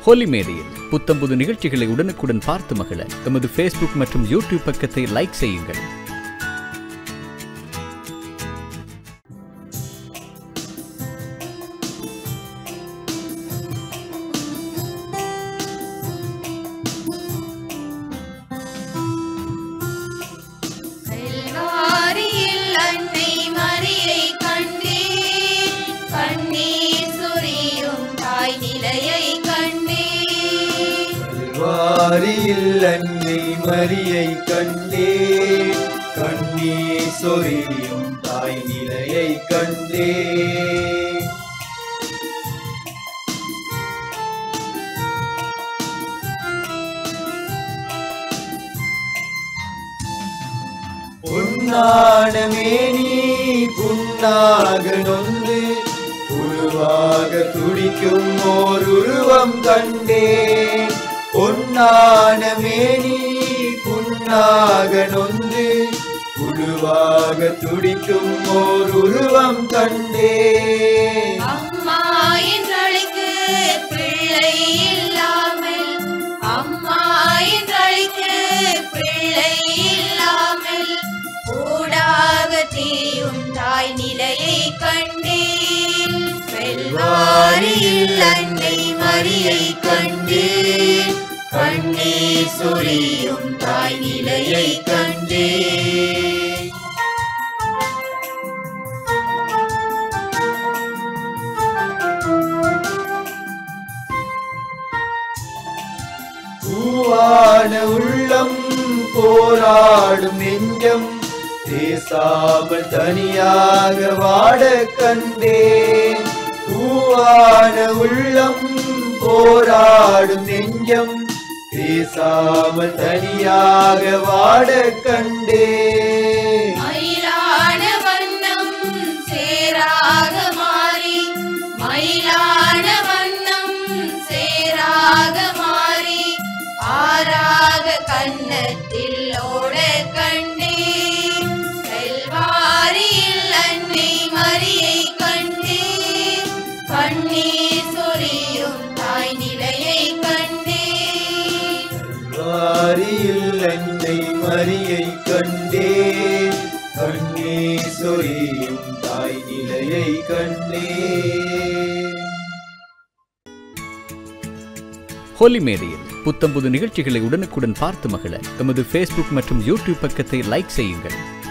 ஹோலி மேடையில் புத்தம்புது நிகழ்ச்சிகளை உடனுக்குடன் பார்த்து மகிழ எமது ஃபேஸ்புக் மற்றும் யூடியூப் பக்கத்தை லைக் செய்யுங்கள் கல்வாரியில் அன்னை மரியை கண்டேன் கண்ணீர் சொரியும் தாய் நிலையை கண்டேன் கல்வாரியில் அன்னை மரியை கண்டேன் கண்ணீர் சொரியும் தாய் நிலையை கண்டேன் பொன்னான மேனி புண்ணாக நொந்து உருவாக துடிக்கும் ஓர் உருவம் கண்டேன் பொன்னான மேனி புண்ணாக நொந்து உருவாக துடிக்கும் ஓர் உருவம் கண்டேன் அம்மா என்றழைக்கு பிள்ளை இல்லாமல் அம்மா என்றழைக்கு பிள்ளை இல்லாமல் ஊடாக தீயும் தாய் நிலையை கண்டேன் கல்வாரியில் அன்னை மரியை கண்டேன் கண்ணீர் சொரியும் தாய் நிலையை கண்டேன் பூவான உள்ளம் போராடும் நெஞ்சம் பேசாமல் தனியாக வாட கண்டேன் பூவான உள்ளம் போராடும் நெஞ்சம் பேசாமல் தனியாக வாட கண்டேன் மயிலான வண்ணம் சேராக மாறி மயிலான வண்ணம் சேராக மாறி ஆறாக கன்னத்தில் ஓட கண்டேன் செல்வாரியில் அன்னை மரியை கண்டேன் கண்ணீர் சொரியும் தாய் நிலையை கண்டேன் வாரியில் அன்னை மரியை கண்டேன் கண்ணீர் சொரியும் தாய் நிலையை கண்டேன் ஹோலி மேடையில் புத்தம்புது நிகழ்ச்சிகளை உடனுக்குடன் பார்த்து மகிழ எமது ஃபேஸ்புக் மற்றும் யூடியூப் பக்கத்தை லைக் செய்யுங்கள்